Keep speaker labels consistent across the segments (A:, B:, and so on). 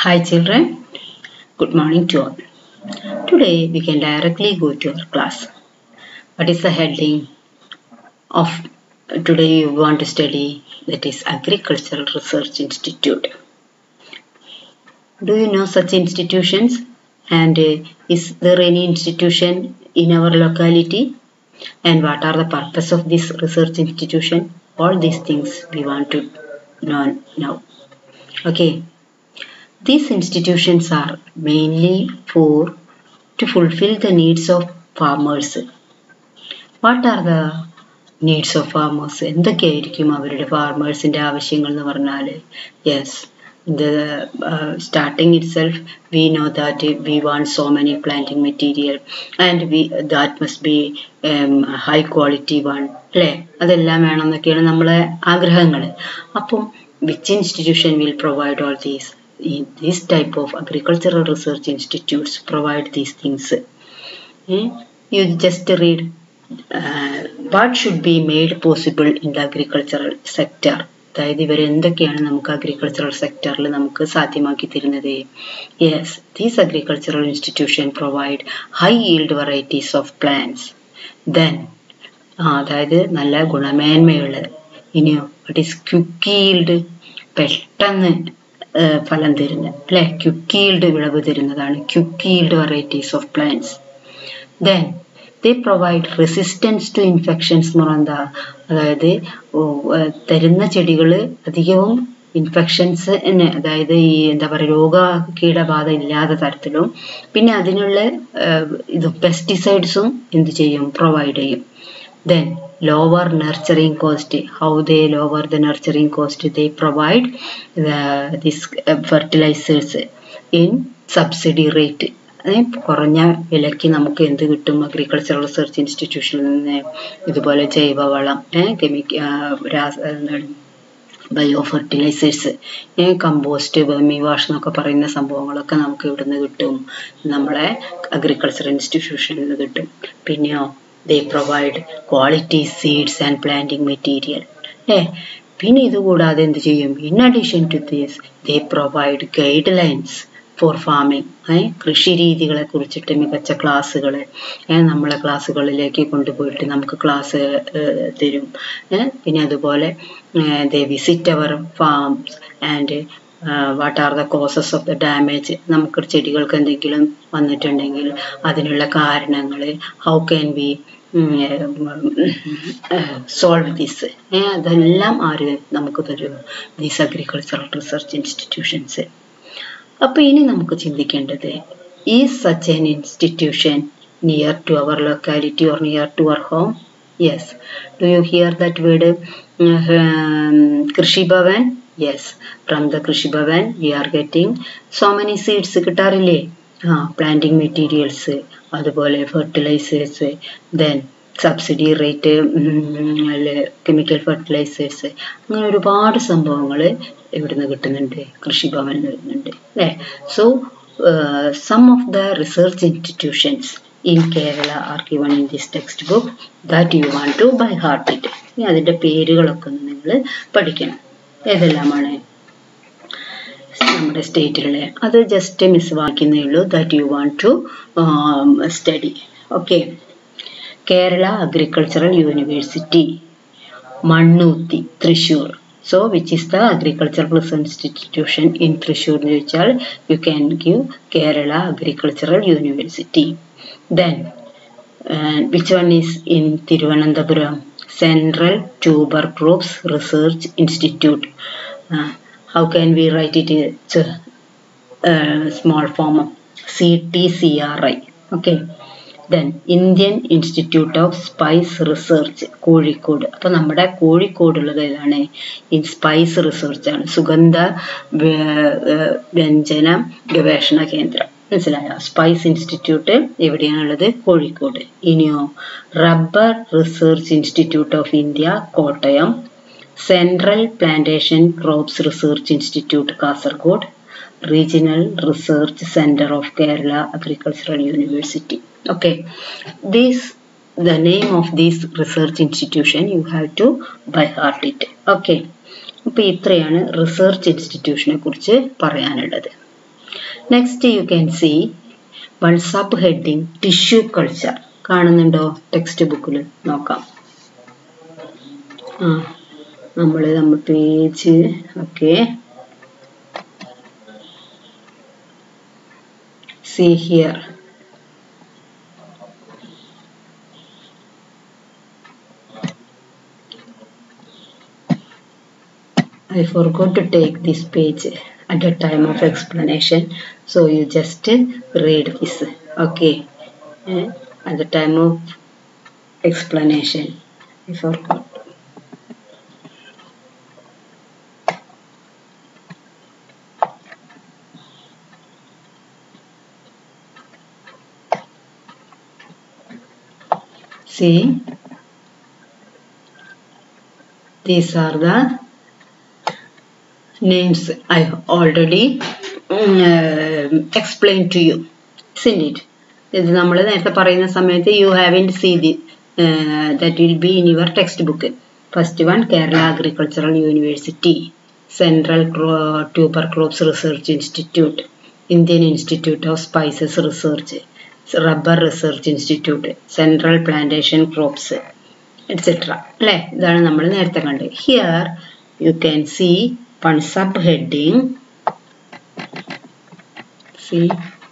A: Hi children, good morning to all. Today we can directly go to our class. What is the heading of today you want to study? That is Agricultural Research Institute. Do you know such institutions? And uh, is there any institution in our locality? And what are the purpose of this research institution? All these things we want to know now. Okay. These institutions are mainly for to fulfill the needs of farmers. What are the needs of farmers എന്തൊക്കെയായിരിക്കും അവരുടെ ഫാർമേഴ്സിൻ്റെ ആവശ്യങ്ങൾ എന്ന് പറഞ്ഞാൽ yes the uh, starting itself we know that we want so many planting material and we that must be um, high quality one അല്ലേ അതെല്ലാം വേണം എന്നൊക്കെയാണ് നമ്മളെ ആഗ്രഹങ്ങൾ അപ്പം which institution will provide all these this type of agricultural research institutes provide these things eh? you just read uh, what should be made possible in the agricultural sector അതായത് ഇവർ എന്തൊക്കെയാണ് നമുക്ക് അഗ്രികൾച്ചറൽ സെക്ടറിൽ നമുക്ക് സാധ്യമാക്കി തരുന്നത് yes these agricultural institution provide high yield varieties of plants then അതായത് നല്ല ഗുണമേന്മയുള്ള ഇനിയോ വട്ട് ഈസ് ക്വിക്ക് ഈൽഡ് പെട്ടെന്ന് ഫലം തരുന്ന അല്ലെ ക്വിക്ക് ഈൽഡ് വിളവ് തരുന്നതാണ് quick yield varieties of plants then they provide resistance to infections എന്ന് പറഞ്ഞാൽ അതായത് തരുന്ന ചെടികൾ അധികവും ഇൻഫെക്ഷൻസ് തന്നെ അതായത് ഈ എന്താ പറയുക രോഗ കീടബാധ ഇല്ലാത്ത തരത്തിലും പിന്നെ അതിനുള്ള ഇത് പെസ്റ്റിസൈഡ്സും എന്ത് ചെയ്യും പ്രൊവൈഡ് ചെയ്യും then lower nurturing cost how they lower the nurturing cost they provide the, this uh, fertilizers in subsidy rate കുറഞ്ഞ വിലയ്ക്ക് നമുക്ക് എന്ത് കിട്ടും അഗ്രികൾച്ചറൽ റിസർച്ച് ഇൻസ്റ്റിറ്റ്യൂഷനിൽ നിന്ന് ഇതുപോലെ ജൈവവളം കെമിക്ക രാസ bio fertilisers compost vermi wash എന്നൊക്കെ പറയുന്ന സംഭവങ്ങളൊക്കെ നമുക്ക് ഇവിടുന്ന് കിട്ടും നമ്മളെ അഗ്രികൾച്ചർ ഇൻസ്റ്റിറ്റ്യൂഷനിൽ നിന്ന് കിട്ടും പിന്നെയോ they provide quality seeds and planting material ഏ പിന്നെ ഇത് കൂടാതെ എന്ത് ചെയ്യും in addition to this they provide guidelines for farming ഏ കൃഷി രീതികളെ കുറിച്ചിട്ട് മികച്ച ക്ലാസ്സുകൾ നമ്മളെ ക്ലാസ്സുകളിലേക്ക് കൊണ്ടുപോയിട്ട് നമുക്ക് ക്ലാസ് തരും പിന്നെ അതുപോലെ they visit our farms and what are the causes of the damage നമുക്ക് ചെടികൾക്ക് എന്തെങ്കിലും വന്നിട്ടുണ്ടെങ്കിൽ അതിനുള്ള കാരണങ്ങൾ how can be solve this അതെല്ലാം ആര് നമുക്ക് തരും ദീസ് അഗ്രികൾച്ചറൽ റിസർച്ച് ഇൻസ്റ്റിറ്റ്യൂഷൻസ് അപ്പോൾ ഇനി നമുക്ക് ചിന്തിക്കേണ്ടത് ഈ such an institution near to our locality or near to our home yes do you hear that word Krishi Bhavan yes from the Krishi Bhavan we are getting so many seeds കിട്ടാറില്ലേ ആ planting materials അതുപോലെ fertilisers then subsidy rate chemical fertilisers അങ്ങനെ ഒരുപാട് സംഭവങ്ങൾ ഇവിടുന്ന് കിട്ടുന്നുണ്ട് കൃഷിഭവനിൽ വരുന്നുണ്ട് അല്ലേ so some of the research institutions in Kerala are given in this textbook that you want to by heart it ഇനി അതിൻ്റെ പേരുകളൊക്കെ ഒന്ന് നിങ്ങൾ പഠിക്കണം ഏതെല്ലാമാണ് നമ്മുടെ സ്റ്റേറ്റിലെ അത് ജസ്റ്റ് മിസ് വായിക്കുന്നേ ഉള്ളൂ that you want to study okay Kerala agricultural university Mannuthy Thrissur so which is the agricultural research institution in Thrissur എന്ന് ചോദിച്ചാൽ you can give Kerala agricultural university then which one is in Thiruvananthapuram central tuber crops research institute how can we write it it's a uh, small form CTCRI okay then Indian Institute of Spice Research Kozhikode അപ്പോൾ നമ്മുടെ കോഴിക്കോടുള്ളത് ഏതാണ് ഈ spice research ആണ് സുഗന്ധ വ്യഞ്ജന ഗവേഷണ കേന്ദ്രം മനസ്സിലായോ spice institute എവിടെയാണുള്ളത് കോഴിക്കോട് ഇനിയോ rubber research institute of India Kottayam central plantation crops research institute Kasaragod regional research centre of Kerala agricultural university okay these the name of these research institution you have to by heart it okay അപ്പോൾ ഇത്രയാണ് research ഇൻസ്റ്റിറ്റ്യൂഷനെ കുറിച്ച് പറയാനുള്ളത് next you can see one sub heading tissue culture കാണുന്നുണ്ടോ text ബുക്കിൽ നോക്കാം ആ നമ്മൾ നമ്മൾ page okay see here I forgot to take this page at the time of explanation so you just read this okay Eh, at the time of explanation I forgot see these are the names I already uh, explained to you isn't it ഇത് നമ്മൾ നേരത്തെ പറയുന്ന സമയത്ത് you having see the that will be in your textbook first one Kerala agricultural university central tuber crops research institute Indian institute of spices research rubber research institute central plantation crops etcetera അല്ലേ ഇതാണ് നമ്മൾ നേരത്തെ കണ്ടത് here you can see one sub heading see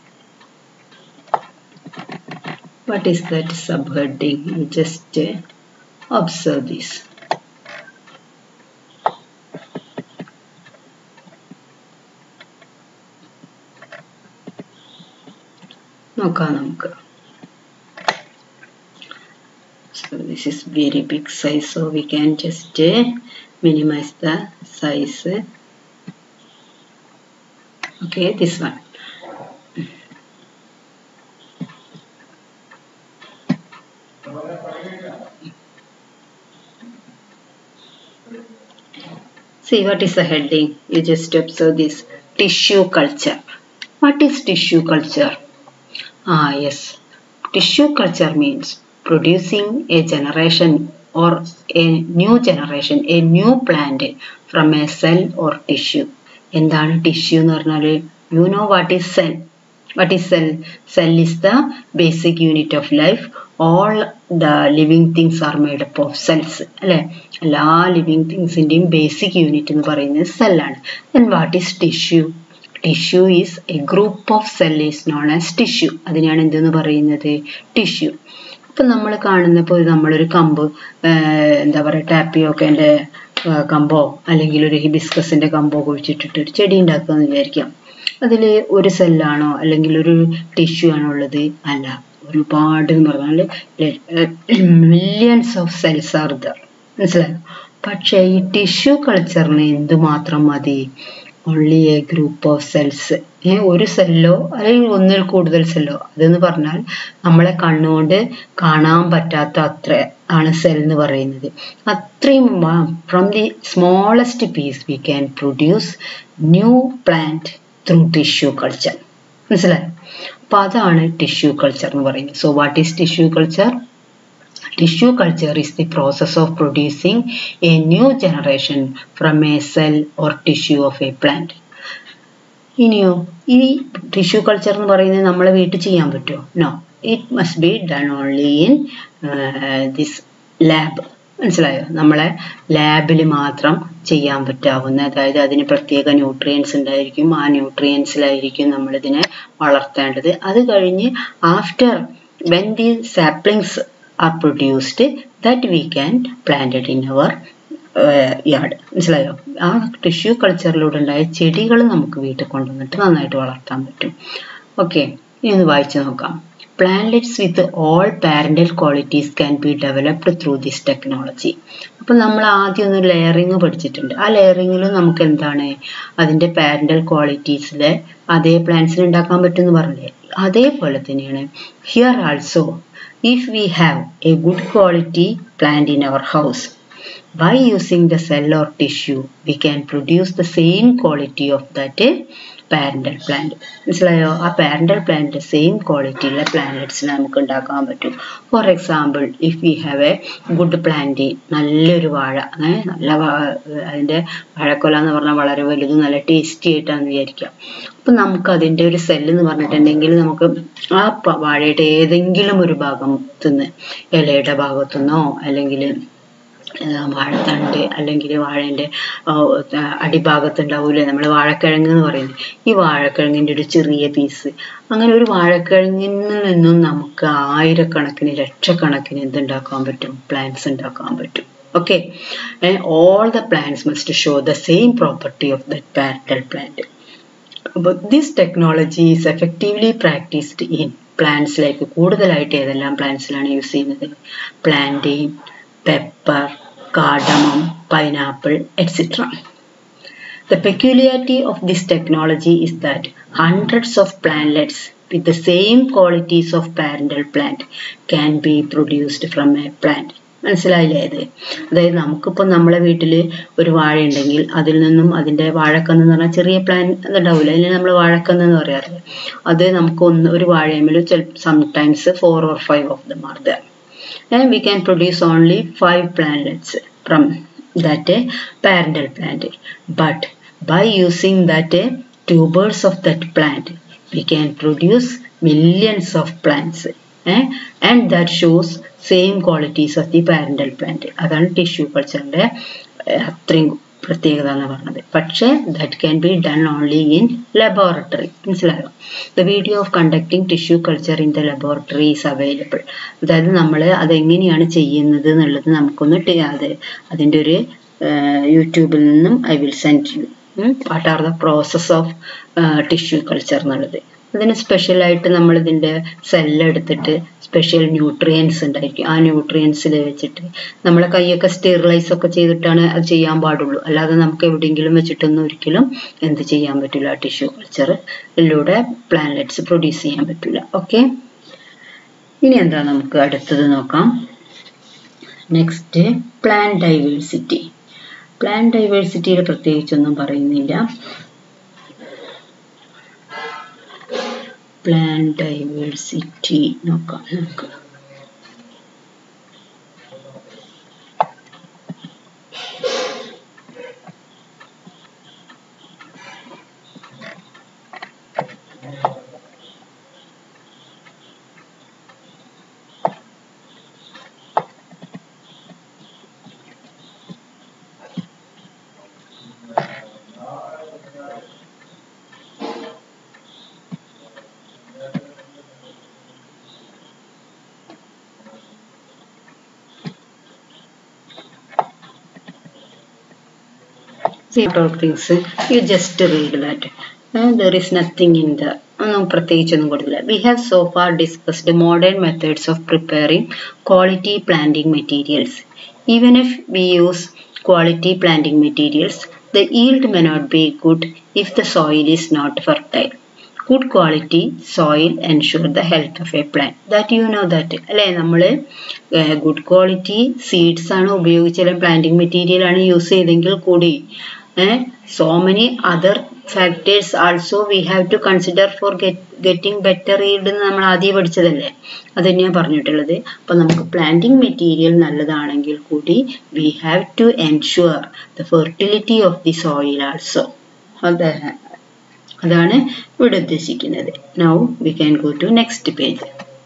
A: what is that subheading you just uh, observe this നോക്കാം നമുക്ക് so this is very big size so we can just uh, minimize the size okay this one See what is the heading? You just observe this tissue culture. What is tissue culture? Ah, yes. Tissue culture means producing a generation or a new generation, a new plant from a cell or tissue. എന്താണ് tissue എന്ന് പറഞ്ഞാൽ you know what is cell what is cell cell is the basic unit of life all the living things are made up of cells അല്ലെ എല്ലാ living തിങ്സിൻ്റെയും basic unit എന്ന് പറയുന്നത് സെല്ലാണ് then what is tissue tissue is a group of cell is known as tissue അതിനാണ് എന്തെന്ന് പറയുന്നത് tissue ഇപ്പം നമ്മൾ കാണുന്നപ്പോൾ നമ്മളൊരു കമ്പ് എന്താ പറയുക ടാപ്പിയോക്കേൻ്റെ കമ്പോ അല്ലെങ്കിൽ ഒരു ഹിബിസ്കസിൻ്റെ കമ്പോ കുഴിച്ചിട്ടിട്ട് ഒരു ചെടി ഉണ്ടാക്കുക എന്ന് വിചാരിക്കാം അതിൽ ഒരു സെല്ലാണോ അല്ലെങ്കിൽ ഒരു ടിഷ്യൂ ആണോ ഉള്ളത് അല്ല ഒരുപാട് എന്ന് പറഞ്ഞാൽ millions of cells are there മനസ്സിലായോ പക്ഷേ ഈ ടിഷ്യൂ കൾച്ചറിന് എന്തുമാത്രം മതി only a group of cells ഒരു സെല്ലോ അല്ലെങ്കിൽ ഒന്നിൽ കൂടുതൽ സെല്ലോ അതെന്ന് പറഞ്ഞാൽ നമ്മളെ കണ്ണുകൊണ്ട് കാണാൻ പറ്റാത്ത അത്ര ആണ് സെൽ എന്ന് പറയുന്നത് അത്രയും from the smallest piece we can produce new plant through tissue culture മനസ്സിലായോ അപ്പൊ അതാണ് ടിഷ്യൂ കൾച്ചർ എന്ന് പറയുന്നത് so what is tissue culture Tissue culture is the process of producing a new generation from a cell or tissue of a plant. ഇനിയോ ഈ tissue culture എന്ന് പറയുന്നത് നമ്മളെ വീട്ടിൽ ചെയ്യാൻ പറ്റുമോ no it must be done only in this lab മനസ്സിലായോ നമ്മളെ ലാബിൽ മാത്രം ചെയ്യാൻ പറ്റാവുന്ന അതായത് അതിന് പ്രത്യേക ന്യൂട്രിയൻസ് ഉണ്ടായിരിക്കും ആ ന്യൂട്രിയൻസിലായിരിക്കും നമ്മളിതിനെ വളർത്തേണ്ടത് അത് കഴിഞ്ഞ് after when the saplings are produced that we can plant it in our yard മനസ്സിലായോ ആ ടിഷ്യൂ കൾച്ചറിലൂടെ ഉണ്ടായ ചെടികൾ നമുക്ക് വീട്ടിൽ കൊണ്ടുവന്നിട്ട് നന്നായിട്ട് വളർത്താൻ പറ്റും ഓക്കെ ഇനി ഒന്ന് വായിച്ചു നോക്കാം plantlets with all parental qualities can be developed through this technology അപ്പം നമ്മൾ ആദ്യം ഒന്ന് ലെയറിങ് പഠിച്ചിട്ടുണ്ട് ആ ലെയറിങ്ങിൽ നമുക്ക് എന്താണ് അതിൻ്റെ പാരന്റൽ ക്വാളിറ്റീസിലെ അതേ പ്ലാന്റ്സിന് ഉണ്ടാക്കാൻ പറ്റുമെന്ന് പറഞ്ഞില്ലേ അതേപോലെ തന്നെയാണ് here also if we have a good quality plant in our house. By using the cell or tissue, we can produce the same quality of that parental plant മനസ്സിലായോ ആ പാരൻ്റൽ പ്ലാന്റ് സെയിം ക്വാളിറ്റിയുള്ള പ്ലാനറ്റ്സിനെ നമുക്ക് ഉണ്ടാക്കാൻ പറ്റും for example if we have a good plant നല്ലൊരു വാഴ ഏ നല്ല വാ- അതിൻ്റെ വാഴക്കൊല എന്ന് പറഞ്ഞാൽ വളരെ വലുതും നല്ല ടേസ്റ്റി ആയിട്ടാണെന്ന് വിചാരിക്കാം അപ്പം നമുക്ക് അതിൻ്റെ ഒരു സെല്ല് എന്ന് പറഞ്ഞിട്ടുണ്ടെങ്കിൽ നമുക്ക് ആ പ- വാഴയുടെ ഏതെങ്കിലും ഒരു ഭാഗത്തുനിന്ന് ഇലയുടെ ഭാഗത്തുനിന്നോ അല്ലെങ്കിൽ ഏഹ് വാഴത്തണ്ട് അല്ലെങ്കിൽ വാഴേൻ്റെ അടിഭാഗത്തുണ്ടാവൂലേ നമ്മൾ വാഴക്കിഴങ്ങ് എന്ന് പറയുന്നത് ഈ വാഴക്കിഴങ്ങിൻ്റെ ഒരു ചെറിയ പീസ് അങ്ങനെ ഒരു വാഴക്കിഴങ്ങിൽ നിന്നും നമുക്ക് ആയിരക്കണക്കിന് ലക്ഷക്കണക്കിന് എന്തുണ്ടാക്കാൻ പറ്റും പ്ലാന്റ്സ് ഉണ്ടാക്കാൻ പറ്റും okay all the plants must show the same property of the parental plant അപ്പോൾ this technology is effectively practised in പ്ലാന്റ്സിലേക്ക് കൂടുതലായിട്ട് ഏതെല്ലാം പ്ലാന്റ്സിലാണ് യൂസ് ചെയ്യുന്നത് plantain pepper cardamom pineapple etcetera The peculiarity of this technology is that hundreds of plantlets with the same qualities of parental plant can be produced from a plant. മനസ്സിലായില്ലേ ഇത് അതായത് നമുക്കിപ്പോൾ നമ്മളെ വീട്ടിൽ ഒരു വാഴ ഉണ്ടെങ്കിൽ അതിൽ നിന്നും അതിൻ്റെ വാഴക്കന്ന് എന്ന് പറഞ്ഞാൽ ചെറിയ പ്ലാൻ ഉണ്ടാവില്ല അതിന് നമ്മൾ വാഴക്കന്ന് എന്ന് പറയാറില്ല അത് നമുക്ക് ഒന്ന് ഒരു വാഴയമേൽ sometimes four or five of them are there and we can produce only five plantlets from that uh, parental plant but by using that uh, tubers of that plant we can produce millions of plants eh? and that shows same qualities of the parental plant അതാണ് tissue കൾച്ചറിൻ്റെ അത്രയും പ്രത്യേകത എന്ന് പറഞ്ഞത് പക്ഷേ that can be done only in laboratory മനസ്സിലായോ the video of conducting tissue culture in the laboratory is available അതായത് നമ്മൾ അതെങ്ങനെയാണ് ചെയ്യുന്നത് എന്നുള്ളത് നമുക്കൊന്ന് ടി- അത് അതിൻ്റെ ഒരു യൂട്യൂബിൽ നിന്നും I will send you what are the process of tissue culture എന്നുള്ളത് അതിന് സ്പെഷ്യലായിട്ട് നമ്മൾ ഇതിൻ്റെ സെല്ല് എടുത്തിട്ട് സ്പെഷ്യൽ ന്യൂട്രിയൻസ് ഉണ്ടായിരിക്കും ആ ന്യൂട്രിയൻസിൽ വെച്ചിട്ട് നമ്മളെ കൈയൊക്കെ സ്റ്റെറിലൈസ് ഒക്കെ ചെയ്തിട്ടാണ് അത് ചെയ്യാൻ പാടുള്ളൂ അല്ലാതെ നമുക്ക് എവിടെയെങ്കിലും വെച്ചിട്ടൊന്നും ഒരിക്കലും എന്ത് ചെയ്യാൻ പറ്റില്ല ടിഷ്യൂ കൾച്ചറിലൂടെ പ്ലാനറ്റ്സ് പ്രൊഡ്യൂസ് ചെയ്യാൻ പറ്റില്ല ഓക്കെ ഇനി എന്താ നമുക്ക് അടുത്തത് നോക്കാം നെക്സ്റ്റ് പ്ലാൻ ഡൈവേഴ്സിറ്റി പ്ലാൻ ഡൈവേഴ്സിറ്റിയിൽ പ്രത്യേകിച്ചൊന്നും പറയുന്നില്ല പ്ലാൻ ഡൈവേഴ്സിറ്റി നോക്കാം നമുക്ക് See out things, you just read that. Uh, there is nothing in the ഒന്നും പ്രത്യേകിച്ചൊന്നും കൊടുക്കില്ല we have so far discussed modern methods of preparing quality planting materials even if we use quality planting materials the yield may not be good if the soil is not fertile. Good quality soil ensure the health of a plant. That you know that. അല്ലേ നമ്മൾ good quality seeds ആണ് ഉപയോഗിച്ചാലും planting material ആണ് use ചെയ്തെങ്കിൽ കൂടി so many other factors also we have to consider for getting better yield എന്ന് നമ്മൾ ആദ്യം പഠിച്ചതല്ലേ അത് തന്നെയാണ് പറഞ്ഞിട്ടുള്ളത് അപ്പോൾ നമുക്ക് പ്ലാന്റിംഗ് മെറ്റീരിയൽ നല്ലതാണെങ്കിൽ കൂടി we have to ensure the fertility of the soil also അത് അതാണ് ഇവിടെ ഉദ്ദേശിക്കുന്നത് now we can go to next page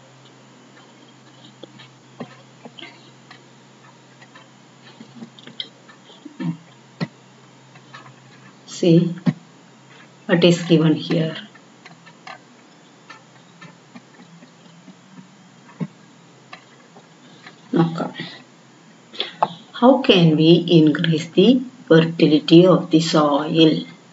A: see what is given here നോക്കാം how can we increase the fertility of the soil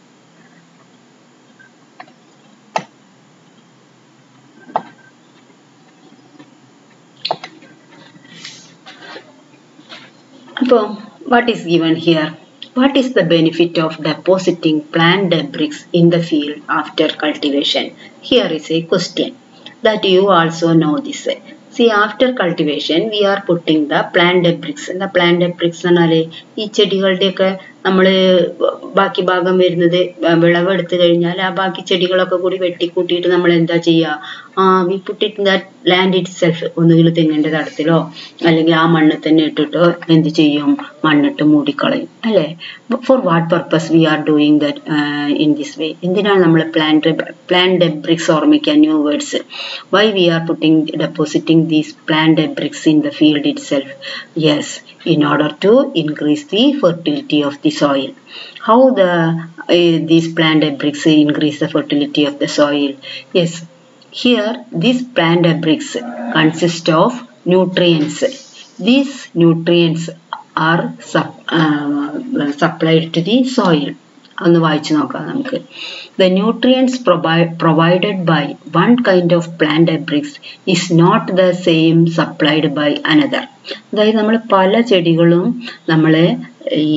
A: അപ്പോൾ what is given here what is the benefit of depositing plant debris in the field after cultivation here is a question that you also know this see after cultivation we are putting the plant debris the plant debris എന്നാൽ ഈ ചെടികളുടെയൊക്കെ നമ്മൾ ബാക്കി ഭാഗം വരുന്നത് വിളവെടുത്ത് കഴിഞ്ഞാൽ ആ ബാക്കി ചെടികളൊക്കെ കൂടി വെട്ടിക്കൂട്ടിയിട്ട് നമ്മൾ എന്താ ചെയ്യുക ആ we put it that land itself ഒന്നുകിൽ തെങ്ങിൻ്റെ തടത്തിലോ അല്ലെങ്കിൽ ആ മണ്ണിൽ തന്നെ ഇട്ടിട്ടോ എന്ത് ചെയ്യും മണ്ണിട്ട് മൂടിക്കളയും അല്ലേ for what purpose we are doing that in this way എന്തിനാണ് നമ്മൾ പ്ലാൻ പ്ലാൻ ഡെബ്രിക്സ് ഓർമ്മിക്കാൻ new words why we are putting depositing these plant debris in the field itself yes in order to increase the fertility of the soil. How the uh, these plant bricks increase the fertility of the soil? Yes, here these plant bricks consist of nutrients. These nutrients are sup, uh, supplied to the soil. ഒന്ന് വായിച്ചു നോക്കാം നമുക്ക് the nutrients provided by one kind of plant debris is not the same supplied by another അതായത് നമ്മൾ പല ചെടികളും നമ്മൾ ഈ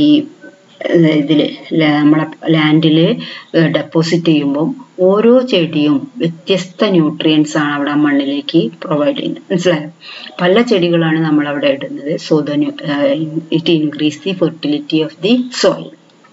A: ഇതിൽ നമ്മളെ ലാൻഡിൽ ഡെപ്പോസിറ്റ് ചെയ്യുമ്പോൾ ഓരോ ചെടിയും വ്യത്യസ്ത ന്യൂട്രിയൻസ് ആണ് അവിടെ മണ്ണിലേക്ക് പ്രൊവൈഡ് ചെയ്യുന്നത് മനസ്സിലായോ പല ചെടികളാണ് നമ്മൾ അവിടെ ഇടുന്നത് so the it increase the fertility of the soil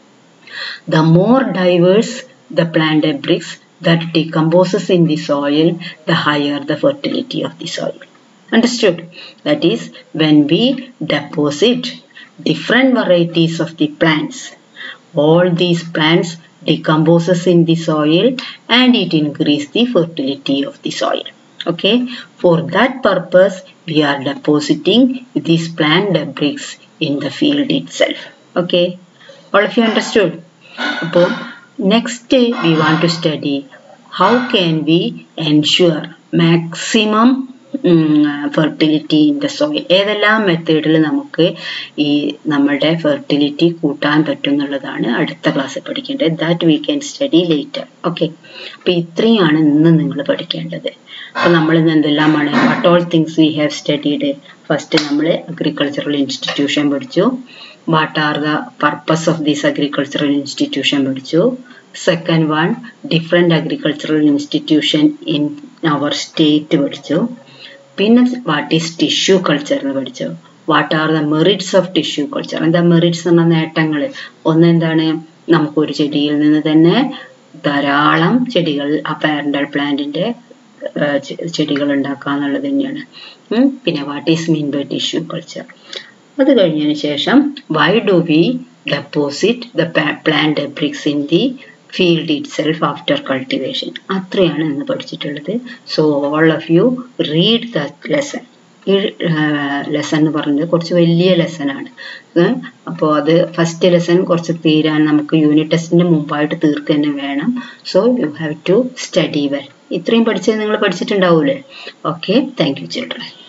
A: The more diverse the plant bricks that decomposes in the soil, the higher the fertility of the soil. Understood? That is, when we deposit different varieties of the plants, all these plants decomposes in the soil and it increase the fertility of the soil. Okay, for that purpose, we are depositing these plant bricks in the field itself. Okay, all of you understood? അപ്പോൾ next we want to study how can we ensure maximum fertility in the soil ഏതെല്ലാം മെത്തേഡിൽ നമുക്ക് ഈ നമ്മുടെ fertility കൂട്ടാൻ പറ്റും എന്നുള്ളതാണ് അടുത്ത ക്ലാസ്സിൽ പഠിക്കേണ്ടത് that we can study later okay അപ്പോൾ ഇത്രയാണ് ഇന്ന് നിങ്ങൾ പഠിക്കേണ്ടത് അപ്പോൾ നമ്മൾ ഇന്ന് എന്തെല്ലാമാണ് what all things we have studied first നമ്മൾ അഗ്രികൾച്ചറൽ ഇൻസ്റ്റിറ്റ്യൂഷൻ പഠിച്ചു what are the purpose of this agricultural institution പഠിച്ചു second one different agricultural institution in our state പഠിച്ചു പിന്നെ വാട്ട് ഈസ് ടിഷ്യൂ കൾച്ചർ എന്ന് പഠിച്ചു what are the merits of tissue culture എന്താ merits എന്ന നേട്ടങ്ങൾ ഒന്ന് എന്താണ് നമുക്കൊരു ചെടിയിൽ നിന്ന് തന്നെ ധാരാളം ചെടികൾ ആ പാരന്റൽ പ്ലാന്റിന്റെ ചെടികൾ ഉണ്ടാക്കുക എന്നുള്ളത് തന്നെയാണ് പിന്നെ what is mean by tissue culture അത് കഴിഞ്ഞതിന് ശേഷം why do we deposit the plant debris in the field itself after cultivation അത്രയാണ് ഇന്ന് പഠിച്ചിട്ടുള്ളത് so all of you read the lesson ഈ ലെസൺ എന്ന് പറയുന്നത് കുറച്ച് വലിയ ലെസനാണ് അപ്പോൾ അത് ഫസ്റ്റ് ലെസൺ കുറച്ച് തീരാൻ നമുക്ക് യൂണിറ്റ് ടെസ്റ്റിന് മുമ്പായിട്ട് തീർക്കുക തന്നെ വേണം so you have to study well ഇത്രയും പഠിച്ചത് നിങ്ങൾ പഠിച്ചിട്ടുണ്ടാവൂലേ ഓക്കെ താങ്ക് യു ചിൽഡ്രൻ